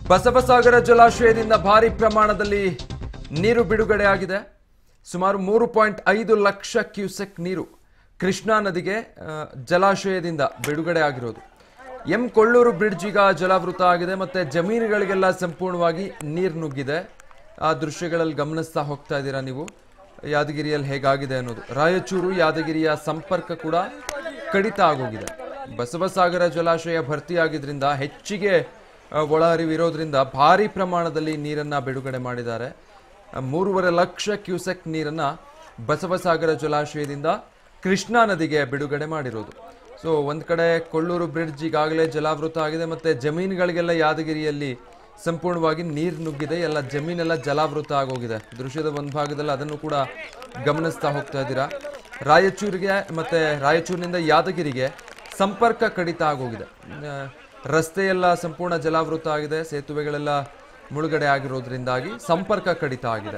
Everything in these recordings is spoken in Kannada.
ಬಸವಸಾಗರ ಜಲಾಶಯದಿಂದ ಭಾರಿ ಪ್ರಮಾಣದಲ್ಲಿ ನೀರು ಬಿಡುಗಡೆಯಾಗಿದೆ ಸುಮಾರು ಮೂರು ಪಾಯಿಂಟ್ ಐದು ಲಕ್ಷ ಕ್ಯೂಸೆಕ್ ನೀರು ಕೃಷ್ಣಾ ನದಿಗೆ ಆ, ಜಲಾಶಯದಿಂದ ಬಿಡುಗಡೆ ಆಗಿರೋದು ಎಂ ಕೊಳ್ಳೂರು ಬ್ರಿಡ್ಜ್ ಈಗ ಜಲಾವೃತ ಆಗಿದೆ ಮತ್ತೆ ಜಮೀನುಗಳಿಗೆಲ್ಲ ಸಂಪೂರ್ಣವಾಗಿ ನೀರು ನುಗ್ಗಿದೆ ಆ ದೃಶ್ಯಗಳಲ್ಲಿ ಗಮನಿಸ್ತಾ ಹೋಗ್ತಾ ಇದ್ದೀರಾ ನೀವು ಯಾದಗಿರಿಯಲ್ಲಿ ಹೇಗಾಗಿದೆ ಅನ್ನೋದು ರಾಯಚೂರು ಯಾದಗಿರಿಯ ಸಂಪರ್ಕ ಕೂಡ ಕಡಿತ ಆಗೋಗಿದೆ ಬಸವಸಾಗರ ಜಲಾಶಯ ಭರ್ತಿಯಾಗಿದ್ರಿಂದ ಹೆಚ್ಚಿಗೆ ಆ, ಒಳ ಹರಿವು ಇರೋದ್ರಿಂದ ಭಾರಿ ಪ್ರಮಾಣದಲ್ಲಿ ನೀರನ್ನ ಬಿಡುಗಡೆ ಮಾಡಿದ್ದಾರೆ ಆ, ಮೂರುವರೆ ಲಕ್ಷ ಕ್ಯೂಸೆಕ್ ನೀರನ್ನ ಬಸವಸಾಗರ ಜಲಾಶಯದಿಂದ ಕೃಷ್ಣಾ ನದಿಗೆ ಬಿಡುಗಡೆ ಮಾಡಿರೋದು ಸೊ ಒಂದ್ ಕಡೆ ಕೊಳ್ಳೂರು ಬ್ರಿಡ್ಜ್ ಈಗಾಗಲೇ ಜಲಾವೃತ ಆಗಿದೆ ಮತ್ತೆ ಜಮೀನುಗಳಿಗೆಲ್ಲ ಯಾದಗಿರಿಯಲ್ಲಿ ಸಂಪೂರ್ಣವಾಗಿ ನೀರು ನುಗ್ಗಿದೆ ಎಲ್ಲ ಜಮೀನೆಲ್ಲ ಜಲಾವೃತ ಆಗೋಗಿದೆ ದೃಶ್ಯದ ಒಂದು ಭಾಗದಲ್ಲಿ ಅದನ್ನು ಕೂಡ ಗಮನಿಸ್ತಾ ಹೋಗ್ತಾ ಇದ್ದೀರಾ ರಾಯಚೂರಿಗೆ ಮತ್ತೆ ರಾಯಚೂರಿನಿಂದ ಯಾದಗಿರಿಗೆ ಸಂಪರ್ಕ ಕಡಿತ ಆಗೋಗಿದೆ ಆ, ರಸ್ತೆಯೆಲ್ಲ ಸಂಪೂರ್ಣ ಜಲಾವೃತ ಆಗಿದೆ ಸೇತುವೆಗಳೆಲ್ಲ ಮುಳುಗಡೆ ಆಗಿರೋದ್ರಿಂದಾಗಿ ಸಂಪರ್ಕ ಕಡಿತ ಆಗಿದೆ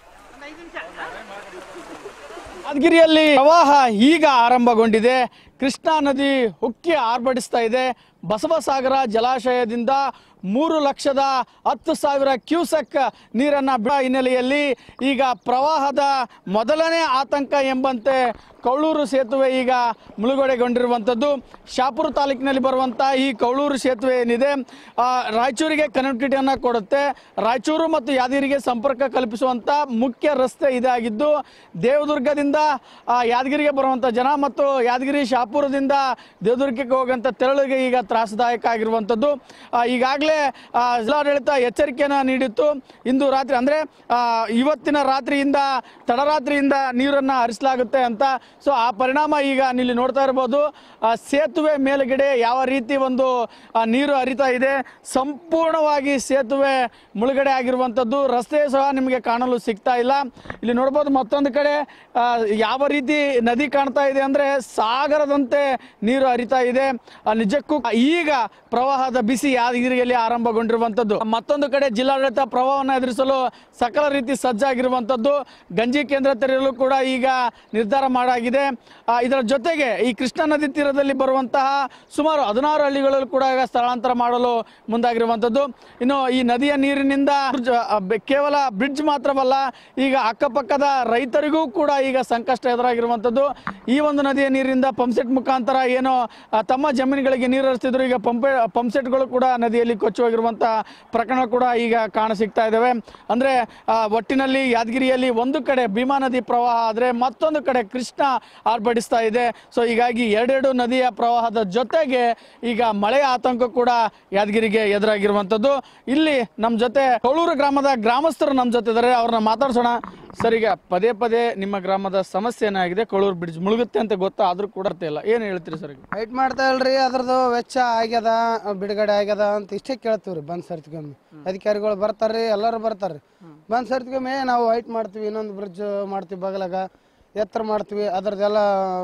ಯಾದಗಿರಿಯಲ್ಲಿ ಪ್ರವಾಹ ಈಗ ಆರಂಭಗೊಂಡಿದೆ ಕೃಷ್ಣಾ ನದಿ ಉಕ್ಕಿ ಆರ್ಭಟಿಸ್ತಾ ಇದೆ ಬಸವಸಾಗರ ಜಲಾಶಯದಿಂದ ಮೂರು ಲಕ್ಷದ ಹತ್ತು ಸಾವಿರ ಕ್ಯೂಸೆಕ್ ನೀರನ್ನು ಬಿಡ ಹಿನ್ನೆಲೆಯಲ್ಲಿ ಈಗ ಪ್ರವಾಹದ ಮೊದಲನೇ ಆತಂಕ ಎಂಬಂತೆ ಕೌಳೂರು ಸೇತುವೆ ಈಗ ಮುಳುಗಡೆಗೊಂಡಿರುವಂಥದ್ದು ಶಾಪುರ ತಾಲೂಕಿನಲ್ಲಿ ಬರುವಂಥ ಈ ಕೌಳೂರು ಸೇತುವೆ ಏನಿದೆ ಆ, ರಾಯಚೂರಿಗೆ ಕನೆಕ್ಟಿವಿಟಿಯನ್ನು ಕೊಡುತ್ತೆ ರಾಯಚೂರು ಮತ್ತು ಯಾದಗಿರಿಗೆ ಸಂಪರ್ಕ ಕಲ್ಪಿಸುವಂಥ ಮುಖ್ಯ ರಸ್ತೆ ಇದಾಗಿದ್ದು ದೇವದುರ್ಗದಿಂದ ಆ, ಯಾದಗಿರಿಗೆ ಬರುವಂಥ ಜನ ಮತ್ತು ಯಾದಗಿರಿ ಶಾಪುರದಿಂದ ದೇವದುರ್ಗಕ್ಕೆ ಹೋಗುವಂಥ ತೆರಳಿಗೆ ಈಗ ತ್ರಾಸದಾಯಕ ಆಗಿರುವಂಥದ್ದು ಆ, ಈಗಾಗಲೇ ಆ, ಜಿಲ್ಲಾಡಳಿತ ಎಚ್ಚರಿಕೆಯನ್ನು ನೀಡಿತ್ತು ಇಂದು ರಾತ್ರಿ ಅಂದರೆ ಇವತ್ತಿನ ರಾತ್ರಿಯಿಂದ ತಡರಾತ್ರಿಯಿಂದ ನೀರನ್ನು ಹರಿಸಲಾಗುತ್ತೆ ಅಂತ ಸೊ ಆ ಪರಿಣಾಮ ಈಗ ಇಲ್ಲಿ ನೋಡ್ತಾ ಇರ್ಬೋದು ಆ, ಸೇತುವೆ ಮೇಲುಗಡೆ ಯಾವ ರೀತಿ ಒಂದು ಆ, ನೀರು ಹರಿತಾ ಇದೆ ಸಂಪೂರ್ಣವಾಗಿ ಸೇತುವೆ ಮುಳುಗಡೆ ಆಗಿರುವಂಥದ್ದು ರಸ್ತೆ ಸಹ ನಿಮಗೆ ಕಾಣಲು ಸಿಗ್ತಾ ಇಲ್ಲ ಇಲ್ಲಿ ನೋಡ್ಬೋದು ಮತ್ತೊಂದು ಕಡೆ ಆ, ಯಾವ ರೀತಿ ನದಿ ಕಾಣ್ತಾ ಇದೆ ಅಂದರೆ ಸಾಗರದಂತೆ ನೀರು ಹರಿತಾ ಇದೆ ಆ, ನಿಜಕ್ಕೂ ಈಗ ಪ್ರವಾಹದ ಬಿಸಿ ಯಾದಗಿರಿಯಲ್ಲಿ ಆರಂಭಗೊಂಡಿರುವಂಥದ್ದು ಮತ್ತೊಂದು ಕಡೆ ಜಿಲ್ಲಾಡಳಿತ ಪ್ರವಾಹವನ್ನು ಎದುರಿಸಲು ಸಕಲ ರೀತಿ ಸಜ್ಜಾಗಿರುವಂಥದ್ದು ಗಂಜಿ ಕೇಂದ್ರ ತೆರೆಯಲು ಕೂಡ ಈಗ ನಿರ್ಧಾರ ಮಾಡಾಗಿದೆ ಆ, ಇದರ ಜೊತೆಗೆ ಈ ಕೃಷ್ಣಾ ನದಿ ತೀರದಲ್ಲಿ ಬರುವಂತಹ ಸುಮಾರು ಹದಿನಾರು ಹಳ್ಳಿಗಳಲ್ಲೂ ಕೂಡ ಈಗ ಸ್ಥಳಾಂತರ ಮಾಡಲು ಮುಂದಾಗಿರುವಂಥದ್ದು ಇನ್ನು ಈ ನದಿಯ ನೀರಿನಿಂದ ಬ್ರಿಡ್ಜ್, ಆ, ಬೆ- ಕೇವಲ ಬ್ರಿಡ್ಜ್ ಮಾತ್ರವಲ್ಲ ಈಗ ಅಕ್ಕಪಕ್ಕದ ರೈತರಿಗೂ ಕೂಡ ಈಗ ಸಂಕಷ್ಟ ಎದುರಾಗಿರುವಂಥದ್ದು ಈ ಒಂದು ನದಿಯ ನೀರಿನಿಂದ ಪಂಪ್ಸೆಟ್ ಮುಖಾಂತರ ಏನೋ ಆ, ತಮ್ಮ ಜಮೀನುಗಳಿಗೆ ನೀರು ಹರಿಸ್ತಿದ್ರು ಈಗ ಪಂಪೆ ಪಂಪ್ಸೆಟ್ಗಳು ಕೂಡ ನದಿಯಲ್ಲಿ ಕೊಚ್ಚಿ ಹೋಗಿರುವಂಥ ಪ್ರಕರಣ ಕೂಡ ಈಗ ಕಾಣ ಸಿಗ್ತಾ ಇದ್ದಾವೆ ಅಂದರೆ ಒಟ್ಟಿನಲ್ಲಿ ಯಾದಗಿರಿಯಲ್ಲಿ ಒಂದು ಕಡೆ ಭೀಮಾ ನದಿ ಪ್ರವಾಹ ಆದರೆ ಮತ್ತೊಂದು ಕಡೆ ಕೃಷ್ಣ ಆರ್ಭಟಿಸ್ತಾ ಇದೆ ಸೊ ಹೀಗಾಗಿ ಎರಡೆರಡು ನದಿಯ ಪ್ರವಾಹದ ಜೊತೆಗೆ ಈಗ ಮಳೆಯ ಆತಂಕ ಕೂಡ ಯಾದಗಿರಿಗೆ ಎದುರಾಗಿರುವಂಥದ್ದು ಇಲ್ಲಿ ನಮ್ಮ ಜೊತೆ ಕೊಳೂರು ಗ್ರಾಮದ ಗ್ರಾಮಸ್ಥರು ನಮ್ಮ ಜೊತೆ ಇದ್ದಾರೆ ಅವ್ರನ್ನ ಮಾತಾಡ್ಸೋಣ ಸರ್ ಈಗ ಪದೇ ಪದೇ ನಿಮ್ಮ ಗ್ರಾಮದ ಸಮಸ್ಯೆ ಏನಾಗಿದೆ ಕೊಳೂರು ಬ್ರಿಡ್ಜ್ ಮುಳುಗುತ್ತೆ ಅಂತ ಗೊತ್ತಾ ಆದ್ರೂ ಕೂಡ ಅರ್ಥ ಇಲ್ಲ ಏನು ಹೇಳ್ತೀರಿ ಸರ್ ಈಗ ವೈಟ್ ಮಾಡ್ತಾ ಇಲ್ರಿ ಅದ್ರದ್ದು ವೆಚ್ಚ ಆಗ್ಯದ ಬಿಡುಗಡೆ ಆಗ್ಯದ ಅಂತ ಇಷ್ಟೇ ಕೇಳ್ತೀವ್ರಿ ಬಂದ್ ಸರ್ತಿಗೊಮ್ಮೆ ಅಧಿಕಾರಿಗಳು ಬರ್ತಾರ್ರಿ ಎಲ್ಲರೂ ಬರ್ತಾರ್ರಿ ಬಂದ್ ಸರ್ತಿಗೊಮ್ಮೆ ನಾವು ವೈಟ್ ಮಾಡ್ತೀವಿ ಇನ್ನೊಂದು ಬ್ರಿಡ್ಜ್ ಮಾಡ್ತೀವಿ ಬಗಲಾಗ ಎತ್ತರ ಮಾಡ್ತೀವಿ ಅದ್ರದ್ದೆಲ್ಲ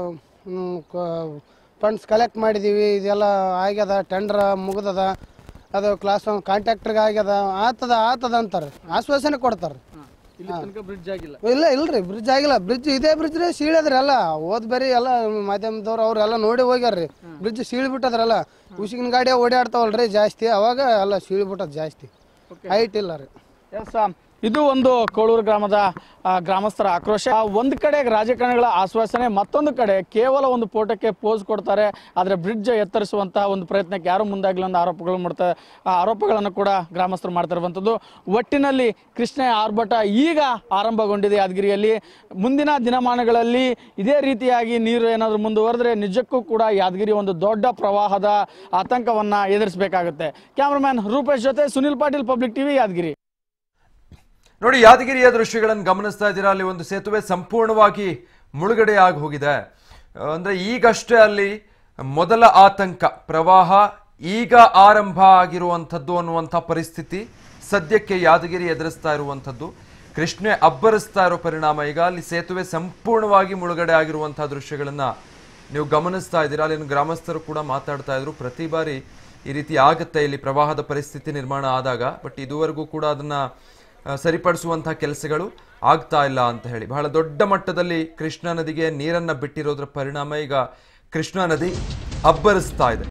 ಫಂಡ್ಸ್ ಕಲೆಕ್ಟ್ ಮಾಡಿದೀವಿ ಇದೆಲ್ಲ ಆಗ್ಯದ ಟೆಂಡರ್ ಮುಗ್ದದ ಅದು ಕ್ಲಾಸ್ ಒನ್ ಕಾಂಟ್ರಾಕ್ಟರ್ಗೆ ಆಗ್ಯದ ಆತದ ಆತದ ಅಂತಾರೆ ಆಶ್ವಾಸನೆ ಕೊಡ್ತಾರೆ ಇಲ್ಲಿ ತನಕ ಬ್ರಿಡ್ಜ್ ಆಗಿಲ್ಲ ಇಲ್ಲ ಇಲ್ರಿ ಬ್ರಿಡ್ಜ್ ಆಗಿಲ್ಲ ಬ್ರಿಡ್ಜ್ ಇದೇ ಬ್ರಿಡ್ಜ್ ರೀ ಸೀಳದ್ರಿ ಎಲ್ಲ ಓದ್ ಬೇರೆ ಎಲ್ಲ ಮಾಧ್ಯಮದವ್ರು ಅವ್ರೆಲ್ಲ ನೋಡಿ ಹೋಗ್ಯಾರ್ರಿ ಬ್ರಿಡ್ಜ್ ಸೀಳ್ ಬಿಟ್ಟದ್ರಲ್ಲ ಉಸಿಗಿನ ಗಾಡಿ ಓಡಾಡ್ತಾವಲ್ರಿ ಜಾಸ್ತಿ ಅವಾಗ ಎಲ್ಲ ಸೀಳ್ ಬಿಟ್ಟದ ಜಾಸ್ತಿ ಹೈಟ್ ಇಲ್ಲ ರೀ ಎಸ್ ಇದು ಒಂದು ಕೋಳೂರು ಗ್ರಾಮದ ಆ, ಗ್ರಾಮಸ್ಥರ ಆಕ್ರೋಶ ಆ, ಒಂದು ಕಡೆ ರಾಜಕಾರಣಿಗಳ ಆಶ್ವಾಸನೆ ಮತ್ತೊಂದು ಕಡೆ ಕೇವಲ ಒಂದು ಫೋಟೋಕ್ಕೆ ಪೋಸ್ ಕೊಡ್ತಾರೆ ಆದರೆ ಬ್ರಿಡ್ಜ್ ಎತ್ತರಿಸುವಂತಹ ಒಂದು ಪ್ರಯತ್ನಕ್ಕೆ ಯಾರು ಮುಂದಾಗಿಲ್ಲ ಅಂತ ಆರೋಪಗಳು ಮಾಡ್ತಾರೆ ಆ ಆರೋಪಗಳನ್ನು ಕೂಡ ಗ್ರಾಮಸ್ಥರು ಮಾಡ್ತಾ ಇರುವಂಥದ್ದು ಒಟ್ಟಿನಲ್ಲಿ ಕೃಷ್ಣ ಆರ್ಭಟ ಈಗ ಆರಂಭಗೊಂಡಿದೆ ಯಾದಗಿರಿಯಲ್ಲಿ ಮುಂದಿನ ದಿನಮಾನಗಳಲ್ಲಿ ಇದೇ ರೀತಿಯಾಗಿ ನೀರು ಏನಾದರೂ ಮುಂದುವರೆದ್ರೆ ನಿಜಕ್ಕೂ ಕೂಡ ಯಾದಗಿರಿ ಒಂದು ದೊಡ್ಡ ಪ್ರವಾಹದ ಆತಂಕವನ್ನು ಎದುರಿಸಬೇಕಾಗುತ್ತೆ ಕ್ಯಾಮ್ರಾಮ್ಯಾನ್ ರೂಪೇಶ್ ಜೊತೆ ಸುನಿಲ್ ಪಾಟೀಲ್ ಪಬ್ಲಿಕ್ ಟಿವಿ ಯಾದಗಿರಿ ನೋಡಿ ಯಾದಗಿರಿಯ ದೃಶ್ಯಗಳನ್ನು ಗಮನಿಸ್ತಾ ಇದ್ದೀರಾ ಅಲ್ಲಿ ಒಂದು ಸೇತುವೆ ಸಂಪೂರ್ಣವಾಗಿ ಮುಳುಗಡೆ ಆಗಿ ಹೋಗಿದೆ ಅಂದ್ರೆ ಈಗಷ್ಟೇ ಅಲ್ಲಿ ಮೊದಲ ಆತಂಕ ಪ್ರವಾಹ ಈಗ ಆರಂಭ ಆಗಿರುವಂಥದ್ದು ಅನ್ನುವಂಥ ಪರಿಸ್ಥಿತಿ ಸದ್ಯಕ್ಕೆ ಯಾದಗಿರಿ ಎದುರಿಸ್ತಾ ಇರುವಂಥದ್ದು ಕೃಷ್ಣೆ ಅಬ್ಬರಿಸ್ತಾ ಇರೋ ಪರಿಣಾಮ ಈಗ ಅಲ್ಲಿ ಸೇತುವೆ ಸಂಪೂರ್ಣವಾಗಿ ಮುಳುಗಡೆ ಆಗಿರುವಂತಹ ದೃಶ್ಯಗಳನ್ನ ನೀವು ಗಮನಿಸ್ತಾ ಇದ್ದೀರಾ ಅಲ್ಲಿನ ಗ್ರಾಮಸ್ಥರು ಕೂಡ ಮಾತಾಡ್ತಾ ಇದ್ರು ಪ್ರತಿ ಬಾರಿ ಈ ರೀತಿ ಆಗುತ್ತೆ ಇಲ್ಲಿ ಪ್ರವಾಹದ ಪರಿಸ್ಥಿತಿ ನಿರ್ಮಾಣ ಆದಾಗ ಬಟ್ ಇದುವರೆಗೂ ಕೂಡ ಅದನ್ನ ಆ, ಸರಿಪಡಿಸುವಂತಹ ಕೆಲಸಗಳು ಆಗ್ತಾ ಇಲ್ಲ ಅಂತ ಹೇಳಿ ಬಹಳ ದೊಡ್ಡ ಮಟ್ಟದಲ್ಲಿ ಕೃಷ್ಣಾ ನದಿಗೆ ನೀರನ್ನ ಬಿಟ್ಟಿರೋದ್ರ ಪರಿಣಾಮ ಈಗ ಕೃಷ್ಣಾ ನದಿ ಅಬ್ಬರಿಸ್ತಾ ಇದೆ